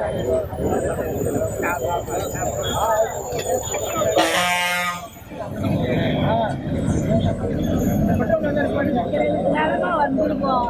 நேரமா வந்திருக்கோம்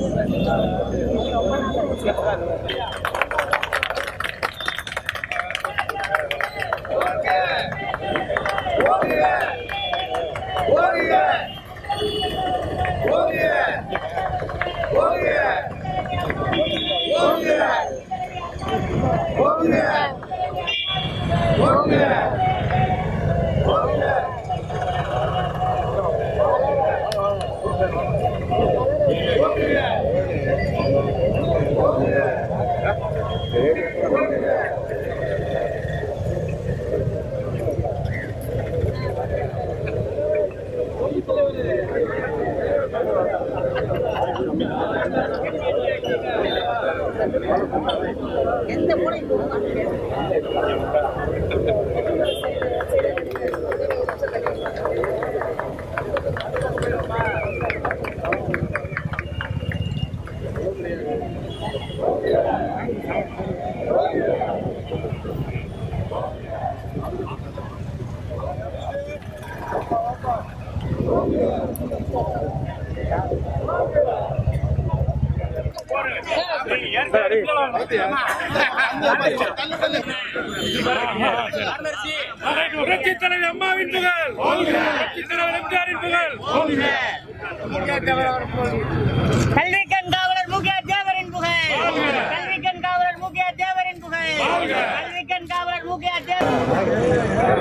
புரட்சி தலைவர் அம்மாவின் புகழ் புரட்சி தலைவர் எம்ஜிஆரின் புகழ் கல்வி கண்காவலர் முக்கிய தேவரின் புகழ் கல்வி கண்காவலர் முக்கிய தேவரின் புகழ் கல்வி கண்காவலர் முக்கிய தேவர்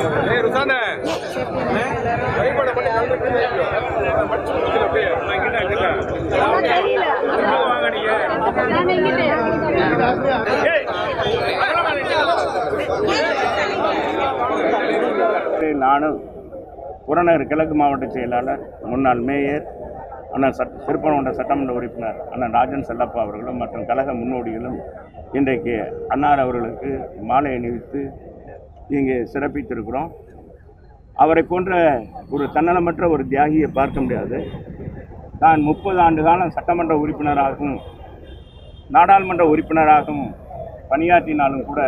நானும் புறநகர் கிழக்கு மாவட்ட செயலாளர் முன்னாள் மேயர் அண்ணன் சட் திருப்பனகுண்ட சட்டமன்ற உறுப்பினர் அண்ணன் ராஜன் செல்லப்பா அவர்களும் மற்றும் கழக முன்னோடிகளும் இன்றைக்கு அன்னார் அவர்களுக்கு மாலை அணிவித்து இங்கே சிறப்பித்திருக்கிறோம் அவரை போன்ற ஒரு தன்னலமற்ற ஒரு தியாகியை பார்க்க முடியாது நான் முப்பது ஆண்டு காலம் சட்டமன்ற உறுப்பினராகவும் நாடாளுமன்ற உறுப்பினராகவும் பணியாற்றினாலும் கூட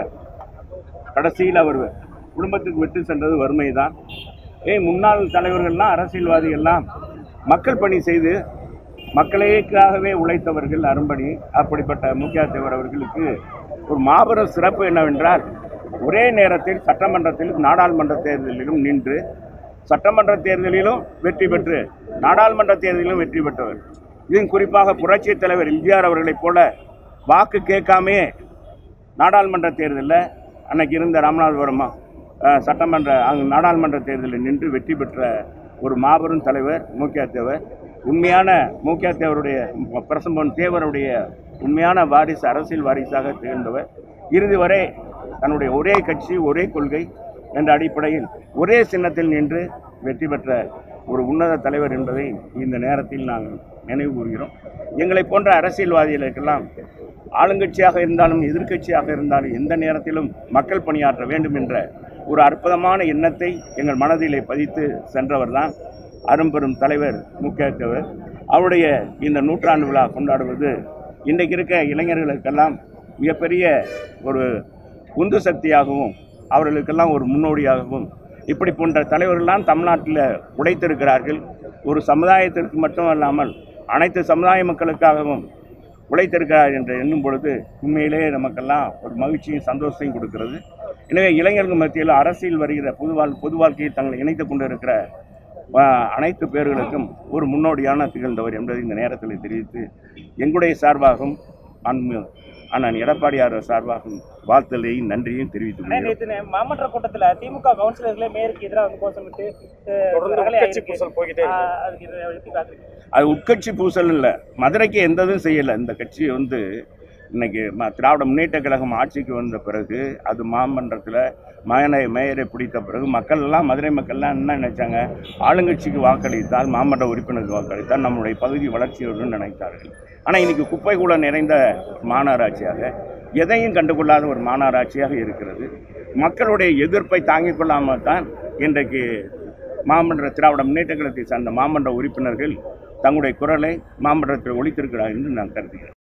கடைசியில் அவர் குடும்பத்துக்கு விட்டு சென்றது வறுமை தான் ஏன் முன்னாள் தலைவர்கள்லாம் அரசியல்வாதிகள்லாம் மக்கள் பணி செய்து மக்களுக்காகவே உழைத்தவர்கள் அரும்பணி அப்படிப்பட்ட முக்கிய தேவர் அவர்களுக்கு ஒரு மாபெரும் சிறப்பு என்னவென்றால் ஒரே நேரத்தில் சட்டமன்றத்திலும் நாடாளுமன்ற தேர்தலிலும் நின்று சட்டமன்ற தேர்தலிலும் வெற்றி பெற்று நாடாளுமன்ற தேர்தலிலும் வெற்றி பெற்றவர் இதுவும் குறிப்பாக புரட்சித் தலைவர் எம்ஜிஆர் அவர்களைப் போல வாக்கு கேட்காமே நாடாளுமன்ற தேர்தலில் அன்னைக்கு இருந்த ராமநாதபுரம் அஹ், சட்டமன்ற அங்கு நாடாளுமன்ற தேர்தலில் நின்று வெற்றி பெற்ற ஒரு மாபெரும் தலைவர் மூக்கியா தேவர் உண்மையான மூக்கியா தேவருடைய பிரசம்பன் தேவருடைய உண்மையான வாரிசு அரசியல் வாரிசாக திகழ்ந்தவர் இறுதி வரை தன்னுடைய ஒரே கட்சி ஒரே கொள்கை என்ற அடிப்படையில் ஒரே சின்னத்தில் நின்று வெற்றி பெற்ற ஒரு உன்னத தலைவர் என்பதை இந்த நேரத்தில் நாங்கள் நினைவு கூறுகிறோம் எங்களை போன்ற அரசியல்வாதிகளுக்கெல்லாம் ஆளுங்கட்சியாக இருந்தாலும் எதிர்க்கட்சியாக இருந்தாலும் எந்த நேரத்திலும் மக்கள் பணியாற்ற வேண்டும் என்ற ஒரு அற்புதமான எண்ணத்தை எங்கள் மனதிலே பதித்து சென்றவர் தான் அரும்பெரும் தலைவர் முக்கியத்தவர் அவருடைய இந்த நூற்றாண்டு விழா கொண்டாடுவது இன்றைக்கு இருக்க இளைஞர்களுக்கெல்லாம் மிகப்பெரிய ஒரு உந்து சக்தியாகவும் அவர்களுக்கெல்லாம் ஒரு முன்னோடியாகவும் இப்படி போன்ற தலைவர்கள்லாம் தமிழ்நாட்டில் உழைத்திருக்கிறார்கள் ஒரு சமுதாயத்திற்கு மட்டுமல்லாமல் அனைத்து சமுதாய மக்களுக்காகவும் உழைத்திருக்கிறார் என்று எண்ணும் பொழுது உண்மையிலேயே நமக்கெல்லாம் ஒரு மகிழ்ச்சியும் சந்தோஷத்தையும் கொடுக்கிறது எனவே இளைஞர்கள் மத்தியில் அரசியல் வருகிற பொது வாழ் பொது வாழ்க்கையை தங்களை இணைத்துக் கொண்டிருக்கிற ஆஹ், அனைத்து பேர்களுக்கும் ஒரு முன்னோடியான திகழ்ந்தவர் என்பதை இந்த நேரத்தில் தெரிவித்து எங்களுடைய சார்பாகவும் அன்பு அண்ணன் எடப்பாடியார் சார்பாகவும் வாழ்த்தலையும் நன்றியும் தெரிவித்துக் கொள்கிறேன் நேற்று நே- மாமன்ற கூட்டத்துல திமுக கவுன்சிலர்களே மேயருக்கு எதிராக வந்து கோஷமிட்டு அஹ், ரகளை ஆயிருக்கு. ஆஹ், அதுக்கு இதை எப்படி பாக்குறீங்க அது உட்கட்சி பூசல் இல்லை மதுரைக்கு எந்த இதுவும் செய்யலை இந்த கட்சி வந்து இன்னைக்கு ம திராவிட முன்னேற்ற கழகம் ஆட்சிக்கு வந்த பிறகு அது மாமன்றத்தில் மகனை மேயரை பிடித்த பிறகு மக்கள் எல்லாம் மதுரை மக்கள்லாம் என்ன நினைச்சாங்க ஆளுங்கட்சிக்கு வாக்களித்தால் மாமன்ற உறுப்பினருக்கு வாக்களித்தால் நம்முடைய பகுதி வளர்ச்சி வரும்னு நினைத்தார்கள் ஆனால் இன்னைக்கு குப்பை கூட நிறைந்த மாநகராட்சியாக எதையும் கண்டுகொள்ளாத ஒரு மாநகராட்சியாக இருக்கிறது மக்களுடைய எதிர்ப்பை தாங்கிக் கொள்ளாமல் தான் இன்றைக்கு மாமன்ற திராவிட முன்னேற்ற கழகத்தை சார்ந்த மாமன்ற உறுப்பினர்கள் தங்களுடைய குரலை மாமன்றத்தில் ஒழித்திருக்கிறார்கள் என்று நான் கருதுகிறேன்